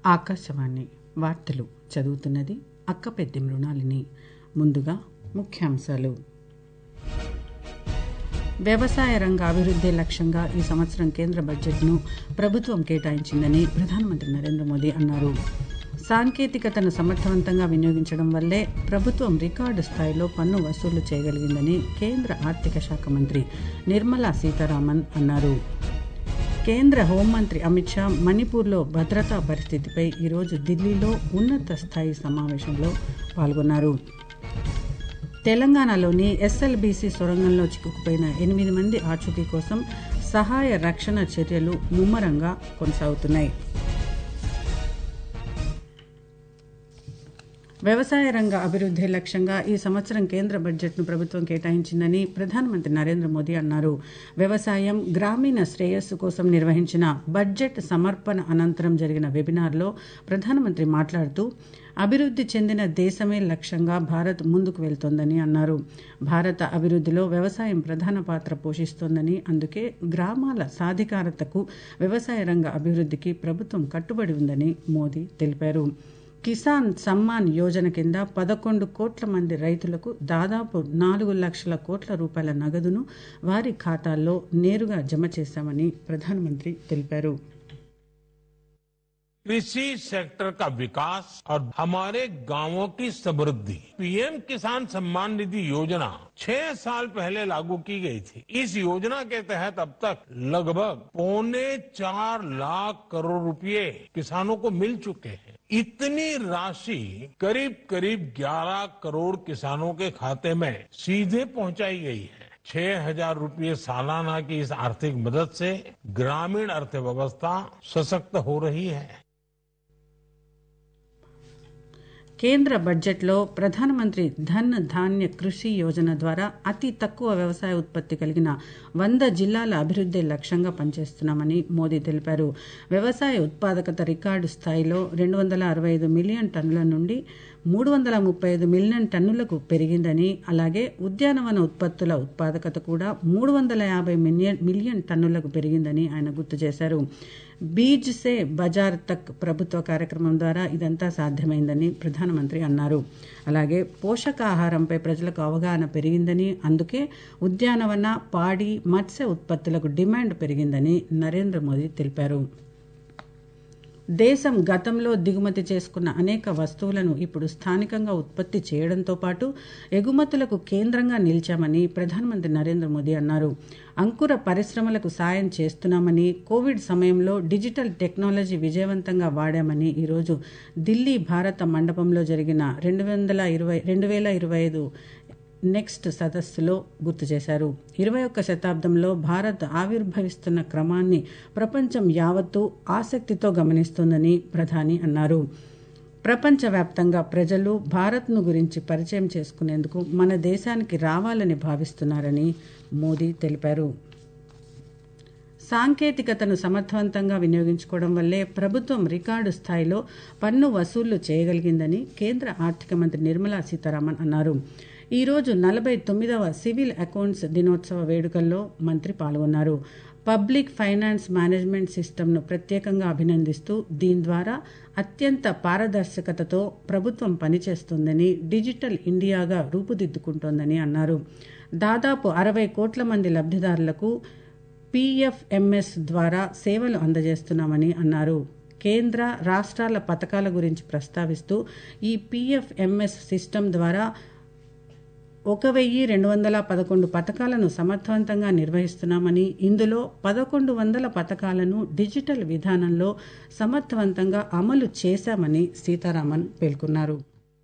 ఆకాశవాణి వార్తలు చదువుతున్నది అక్కపెద్ది మృణాలిని ముందుగా ముఖ్యాంశాలు వ్యవసాయ రంగ అభివృద్ధి లక్ష్యంగా ఈ సంవత్సరం కేంద్ర బడ్జెట్ను ప్రభుత్వం కేటాయించిందని ప్రధానమంత్రి నరేంద్ర మోదీ అన్నారు సాంకేతికతను సమర్థవంతంగా వినియోగించడం వల్లే ప్రభుత్వం రికార్డు స్థాయిలో పన్ను వసూలు చేయగలిగిందని కేంద్ర ఆర్థిక శాఖ మంత్రి నిర్మలా సీతారామన్ అన్నారు కేంద్ర హోంమంత్రి అమిత్ షా మణిపూర్లో భద్రతా పరిస్థితిపై ఈరోజు ఢిల్లీలో ఉన్నత స్థాయి సమావేశంలో పాల్గొన్నారు తెలంగాణలోని ఎస్ఎల్బీసీ సొరంగంలో చిక్కుకుపోయిన ఎనిమిది మంది ఆచూకీ కోసం సహాయ రక్షణ చర్యలు ముమ్మరంగా కొనసాగుతున్నాయి వ్యవసాయ రంగ అభివృద్ధి లక్ష్యంగా ఈ సంవత్సరం కేంద్ర బడ్జెట్ను ప్రభుత్వం కేటాయించిందని ప్రధానమంత్రి నరేంద్ర మోదీ అన్నారు వ్యవసాయం గ్రామీణ శ్రేయస్సు కోసం నిర్వహించిన బడ్జెట్ సమర్పణ అనంతరం జరిగిన వెబినార్లో ప్రధానమంత్రి మాట్లాడుతూ అభివృద్ధి చెందిన దేశమే లక్ష్యంగా భారత్ ముందుకు వెళ్తోందని అన్నారు భారత అభివృద్ధిలో వ్యవసాయం ప్రధాన పాత్ర పోషిస్తోందని అందుకే గ్రామాల సాధికారతకు వ్యవసాయ రంగ అభివృద్ధికి ప్రభుత్వం కట్టుబడి ఉందని మోదీ తెలిపారు కిసాన్ సమ్మాన్ యోజన కింద పదకొండు కోట్ల మంది రైతులకు దాదాపు నాలుగు లక్షల కోట్ల రూపాయల నగదును వారి ఖాతాల్లో నేరుగా జమ చేశామని ప్రధానమంత్రి తెలిపారు कृषि सेक्टर का विकास और हमारे गांवों की समृद्धि पीएम किसान सम्मान निधि योजना छह साल पहले लागू की गई थी इस योजना के तहत अब तक लगभग पौने चार लाख करोड़ रुपए किसानों को मिल चुके हैं इतनी राशि करीब करीब 11 करोड़ किसानों के खाते में सीधे पहुंचाई गई है छह हजार रूपये सालाना की इस आर्थिक मदद से ग्रामीण अर्थव्यवस्था सशक्त हो रही है కేంద్ర బడ్జెట్లో ప్రధానమంత్రి ధన్ ధాన్య కృషి యోజన ద్వారా అతి తక్కువ వ్యవసాయ ఉత్పత్తి కలిగిన వంద జిల్లాల అభివృద్ధి లక్ష్యంగా పనిచేస్తున్నామని మోదీ తెలిపారు వ్యవసాయ ఉత్పాదకత రికార్డు స్థాయిలో రెండు వందల అరవై ఐదు మిలియన్ టన్నుల నుండి మూడు వందల ముప్పై ఐదు మిలియన్ టన్నులకు పెరిగిందని అలాగే ఉద్యానవన ఉత్పత్తుల ఉత్పాదకత కూడా మూడు వందల యాభై మిలియన్ మిలియన్ టన్నులకు పెరిగిందని ఆయన గుర్తు చేశారు బీజ్ సే బజార్ తక్ ప్రభుత్వ కార్యక్రమం ద్వారా ఇదంతా సాధ్యమైందని ప్రధానమంత్రి అన్నారు అలాగే పోషకాహారంపై ప్రజలకు అవగాహన పెరిగిందని అందుకే ఉద్యానవన పాడి మత్స్య ఉత్పత్తులకు డిమాండ్ పెరిగిందని నరేంద్ర మోదీ తెలిపారు దేశం గతంలో దిగుమతి చేసుకున్న అనేక వస్తువులను ఇప్పుడు స్థానికంగా ఉత్పత్తి చేయడంతో పాటు ఎగుమతులకు కేంద్రంగా నిలిచామని ప్రధానమంత్రి నరేంద్ర మోదీ అన్నారు అంకుర పరిశ్రమలకు సాయం చేస్తున్నామని కోవిడ్ సమయంలో డిజిటల్ టెక్నాలజీ విజయవంతంగా వాడామని ఈరోజు ఢిల్లీ భారత మండపంలో జరిగిన రెండు వందల ఇరవై రెండు వేల ఇరవై ఐదు నెక్స్ట్ సదస్సులో గుర్తు చేశారు ఇరవై ఒక్క శతాబ్దంలో భారత్ ఆవిర్భవిస్తున్న క్రమాన్ని ప్రపంచం యావత్తూ ఆసక్తితో గమనిస్తోందని ప్రధాని అన్నారు ప్రపంచవ్యాప్తంగా ప్రజలు భారత్ను గురించి పరిచయం చేసుకునేందుకు మన దేశానికి రావాలని భావిస్తున్నారని మోదీ తెలిపారు సాంకేతికతను సమర్థవంతంగా వినియోగించుకోవడం వల్లే ప్రభుత్వం రికార్డు స్థాయిలో పన్ను వసూళ్లు చేయగలిగిందని కేంద్ర ఆర్థిక మంత్రి నిర్మలా సీతారామన్ అన్నారు ఈరోజు నలభై తొమ్మిదవ సివిల్ అకౌంట్స్ దినోత్సవ వేడుకల్లో మంత్రి పాల్గొన్నారు పబ్లిక్ ఫైనాన్స్ మేనేజ్మెంట్ సిస్టమ్ను ప్రత్యేకంగా అభినందిస్తూ దీని ద్వారా అత్యంత పారదర్శకతతో ప్రభుత్వం పనిచేస్తుందని డిజిటల్ ఇండియాగా రూపుదిద్దుకుంటోందని అన్నారు దాదాపు అరవై కోట్ల మంది లబ్ధిదారులకు పీఎఫ్ఎంఎస్ ద్వారా సేవలు అందజేస్తున్నామని అన్నారు కేంద్ర రాష్ట్రాల పథకాల గురించి ప్రస్తావిస్తూ ఈ పీఎఫ్ఎంఎస్ సిస్టమ్ ద్వారా ఒక వెయ్యి రెండు వందల పదకొండు పథకాలను సమర్థవంతంగా నిర్వహిస్తున్నామని ఇందులో పదకొండు వందల పథకాలను డిజిటల్ విధానంలో సమర్థవంతంగా అమలు చేశామని సీతారామన్ పేర్కొన్నారు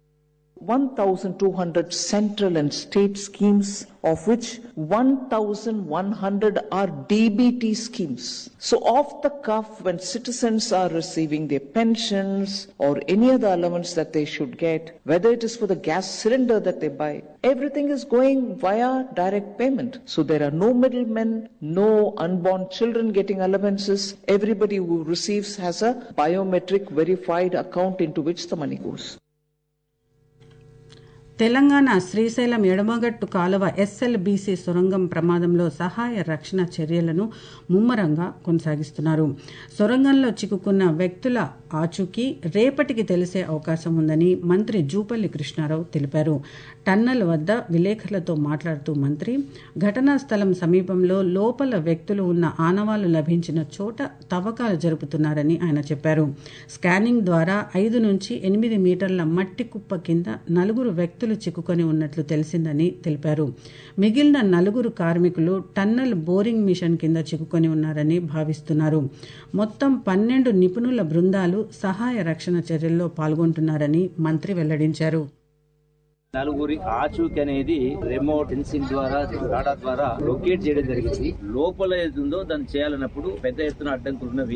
1,200 central and state schemes, of which 1,100 are DBT schemes. So, off the cuff, when citizens are receiving their pensions or any other allowance that they should get, whether it is for the gas cylinder that they buy, everything is going via direct payment. So, there are no middlemen, no unborn children getting allowances. Everybody who receives has a biometric verified account into which the money goes. Telangana Srisailam ఎడమగట్టు కాలువ SLBC సొరంగం ప్రమాదంలో సహాయ రక్షణ చర్యలను ముమ్మరంగా కొనసాగిస్తున్నారు సొరంగంలో చిక్కుకున్న వ్యక్తుల ఆచూకీ రేపటికి తెలిసే అవకాశం ఉందని మంత్రి జూపల్లి కృష్ణారావు తెలిపారు టన్నల్ వద్ద విలేకరులతో మాట్లాడుతూ మంత్రి ఘటనా స్థలం సమీపంలో లోపల వ్యక్తులు ఉన్న ఆనవాళ్లు లభించిన చోట తవ్వకాలు జరుపుతున్నారని ఆయన చెప్పారు స్కానింగ్ ద్వారా ఐదు నుంచి ఎనిమిది మీటర్ల మట్టి కుప్ప కింద నలుగురు వ్యక్తులు చిక్కుకొని ఉన్నట్లు తెలిసిందని తెలిపారు మిగిలిన నలుగురు కార్మికులు టన్నల్ బోరింగ్ మిషన్ కింద చిక్కుకొని ఉన్నారని భావిస్తున్నారు మొత్తం పన్నెండు నిపుణుల బృందాలు సహాయ రక్షణ చర్యల్లో పాల్గొంటున్నారని మంత్రి వెల్లడించారు నలుగురి ఆచూక్ అనేది రిమోట్ సెన్సింగ్ ద్వారా రాడా ద్వారా లొకేట్ చేయడం జరిగింది లోపల ఏదుందో దాన్ని చేయాలన్నప్పుడు పెద్ద ఎత్తున అడ్డంకులు ఉన్నవి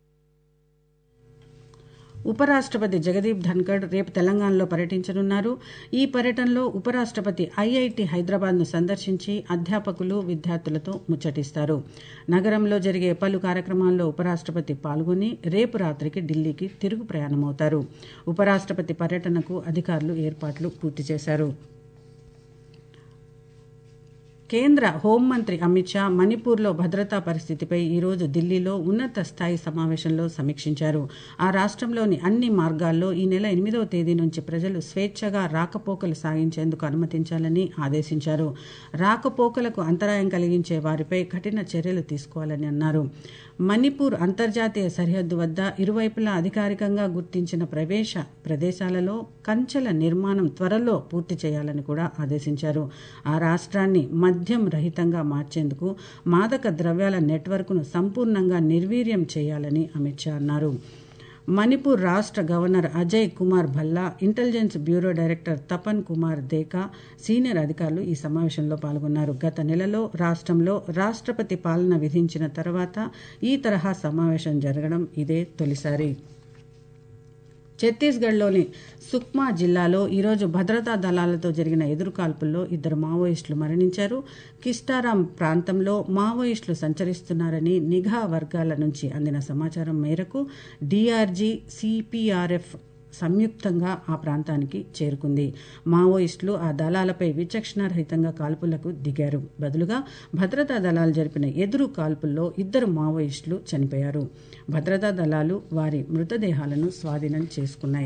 ఉపరాష్ట్రపతి జగదీప్ ధన్కడ్ రేపు తెలంగాణలో పర్యటించనున్నారు ఈ పర్యటనలో ఉపరాష్ట్రపతి ఐఐటి హైదరాబాద్ను సందర్శించి అధ్యాపకులు విద్యార్థులతో ముచ్చటిస్తారు నగరంలో జరిగే పలు కార్యక్రమాల్లో ఉపరాష్ట్రపతి పాల్గొని రేపు రాత్రికి ఢిల్లీకి తిరుగు ప్రయాణమవుతారు ఉపరాష్ట్రపతి పర్యటనకు అధికారులు ఏర్పాట్లు పూర్తి చేశారు కేంద్ర హోంమంత్రి అమిత్ షా మణిపూర్లో భద్రతా పరిస్థితిపై ఈరోజు ఢిల్లీలో ఉన్నత స్థాయి సమావేశంలో సమీక్షించారు ఆ రాష్ట్రంలోని అన్ని మార్గాల్లో ఈ నెల ఎనిమిదవ తేదీ నుంచి ప్రజలు స్వేచ్ఛగా రాకపోకలు సాగించేందుకు అనుమతించాలని ఆదేశించారు రాకపోకలకు అంతరాయం కలిగించే వారిపై కఠిన చర్యలు తీసుకోవాలని అన్నారు మణిపూర్ అంతర్జాతీయ సరిహద్దు వద్ద ఇరువైపులా అధికారికంగా గుర్తించిన ప్రవేశ ప్రదేశాలలో కంచెల నిర్మాణం త్వరలో పూర్తి చేయాలని కూడా ఆదేశించారు ఆ రాష్ట్రాన్ని మద్యం రహితంగా మార్చేందుకు మాదక ద్రవ్యాల నెట్వర్క్ను సంపూర్ణంగా నిర్వీర్యం చేయాలని అమిత్ షా అన్నారు మణిపూర్ రాష్ట్ర governor Ajay Kumar Bhalla intelligence bureau director Tapan Kumar Deka senior అధికారులు ఈ సమావేశంలో పాల్గొన్నారు గత నెలలో రాష్ట్రంలో రాష్ట్రపతి పాలన విధించిన తర్వాత ఈ తరహా సమావేశం జరగడం ఇదే తొలిసారి ఛత్తీస్గఢ్లోని సుక్మా జిల్లాలో ఈరోజు భద్రతా దళాలతో జరిగిన ఎదురుకాల్పుల్లో ఇద్దరు మావోయిస్టులు మరణించారు కిస్టారాం ప్రాంతంలో మావోయిస్టులు సంచరిస్తున్నారని నిఘా వర్గాల నుంచి అందిన సమాచారం మేరకు డీఆర్జీ సిపిఆర్ఎఫ్ సంయుక్తంగా ఆ ప్రాంతానికి చేరుకుంది మావోయిస్టులు ఆ దళాలపై విచక్షణారహితంగా కాల్పులకు దిగారు బదులుగా భద్రతా దళాలు జరిపిన ఎదురు కాల్పుల్లో ఇద్దరు మావోయిస్టులు చనిపోయారు భద్రతా దళాలు వారి మృతదేహాలను స్వాధీనం చేసుకున్నాయి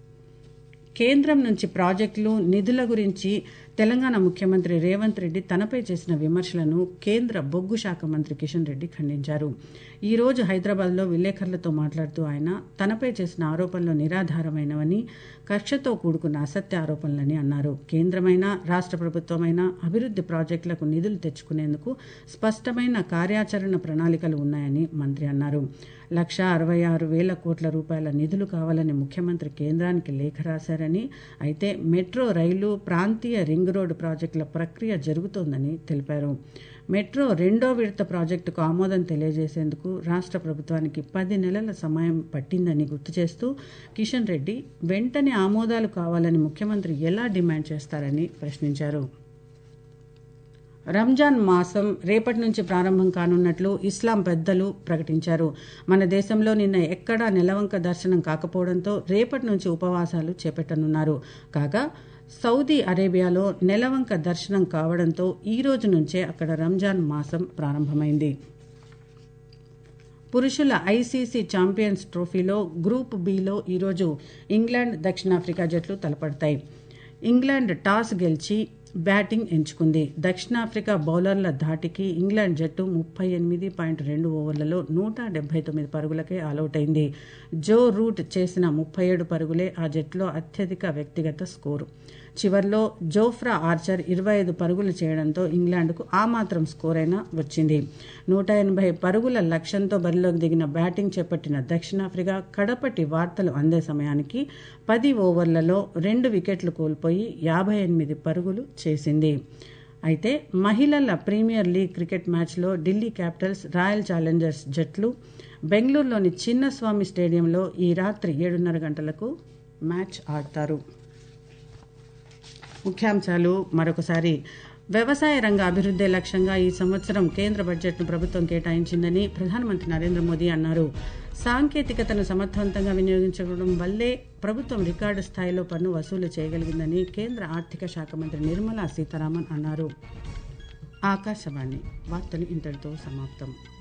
కేంద్రం నుంచి ప్రాజెక్టులు నిధుల గురించి తెలంగాణ ముఖ్యమంత్రి రేవంత్ రెడ్డి తనపై చేసిన విమర్శలను కేంద్ర బొగ్గు శాఖ మంత్రి కిషన్ రెడ్డి ఖండించారు ఈ రోజు హైదరాబాద్లో విలేకరులతో మాట్లాడుతూ ఆయన తనపై చేసిన ఆరోపణలు నిరాధారమైనవని కక్షతో కూడుకున్న అసత్య ఆరోపణలని అన్నారు కేంద్రమైన రాష్ట్ర ప్రభుత్వమైన అభివృద్ధి ప్రాజెక్టులకు నిధులు తెచ్చుకునేందుకు స్పష్టమైన కార్యాచరణ ప్రణాళికలు ఉన్నాయని మంత్రి అన్నారు లక్ష అరవై ఆరు వేల కోట్ల రూపాయల నిధులు కావాలని ముఖ్యమంత్రి కేంద్రానికి లేఖ రాశారని అయితే మెట్రో రైలు ప్రాంతీయ రింగ్ రోడ్డు ప్రాజెక్టుల ప్రక్రియ జరుగుతోందని తెలిపారు మెట్రో రెండో విడత ప్రాజెక్టుకు ఆమోదం తెలియజేసేందుకు రాష్ట్ర ప్రభుత్వానికి పది నెలల సమయం పట్టిందని గుర్తు చేస్తూ కిషన్ రెడ్డి వెంటనే ఆమోదాలు కావాలని ముఖ్యమంత్రి ఎలా డిమాండ్ చేస్తారని ప్రశ్నించారు రంజాన్ మాసం రేపటి నుంచి ప్రారంభం కానున్నట్లు ఇస్లాం పెద్దలు ప్రకటించారు మన దేశంలో నిన్న ఎక్కడా నెలవంక దర్శనం కాకపోవడంతో రేపటి నుంచి ఉపవాసాలు చేపట్టనున్నారు కాగా సౌదీ అరేబియాలో నెలవంక దర్శనం కావడంతో ఈ రోజు నుంచే అక్కడ రంజాన్ మాసం ప్రారంభమైంది పురుషుల ఐసీసీ ఛాంపియన్స్ ట్రోఫీలో గ్రూప్ బిలో ఈరోజు ఇంగ్లాండ్ దక్షిణాఫ్రికా జట్లు తలపడతాయి ఇంగ్లాండ్ టాస్ గెలిచి బ్యాటింగ్ ఎంచుకుంది దక్షిణాఫ్రికా బౌలర్ల ధాటికి ఇంగ్లాండ్ జట్టు ముప్పై ఎనిమిది పాయింట్ రెండు ఓవర్లలో నూట డెబ్బై తొమ్మిది పరుగులకే ఆలౌట్ అయింది జో రూట్ చేసిన ముప్పై ఏడు పరుగులే ఆ జట్టులో అత్యధిక వ్యక్తిగత స్కోరు చివర్లో జోఫ్రా ఆర్చర్ ఇరవై ఐదు పరుగులు చేయడంతో ఇంగ్లాండ్కు ఆ మాత్రం స్కోర్ అయినా వచ్చింది నూట ఎనభై పరుగుల లక్ష్యంతో బరిలోకి దిగిన బ్యాటింగ్ చేపట్టిన దక్షిణాఫ్రికా కడపటి వార్తలు అందే సమయానికి పది ఓవర్లలో రెండు వికెట్లు కోల్పోయి యాభై ఎనిమిది పరుగులు చేసింది అయితే మహిళల ప్రీమియర్ లీగ్ క్రికెట్ మ్యాచ్లో ఢిల్లీ క్యాపిటల్స్ రాయల్ ఛాలెంజర్స్ జట్లు బెంగళూరులోని చిన్నస్వామి స్టేడియంలో ఈ రాత్రి ఏడున్నర గంటలకు మ్యాచ్ ఆడతారు ముఖ్యాంశాలు మరొకసారి వ్యవసాయ రంగ అభివృద్ధి లక్ష్యంగా ఈ సంవత్సరం కేంద్ర బడ్జెట్ను ప్రభుత్వం కేటాయించిందని ప్రధానమంత్రి నరేంద్ర మోదీ అన్నారు సాంకేతికతను సమర్థవంతంగా వినియోగించడం వల్లే ప్రభుత్వం రికార్డు స్థాయిలో పన్ను వసూలు చేయగలిగిందని కేంద్ర ఆర్థిక శాఖ మంత్రి నిర్మలా సీతారామన్ అన్నారు ఆకాశవాణి వార్తలు ఇంతటితో సమాప్తం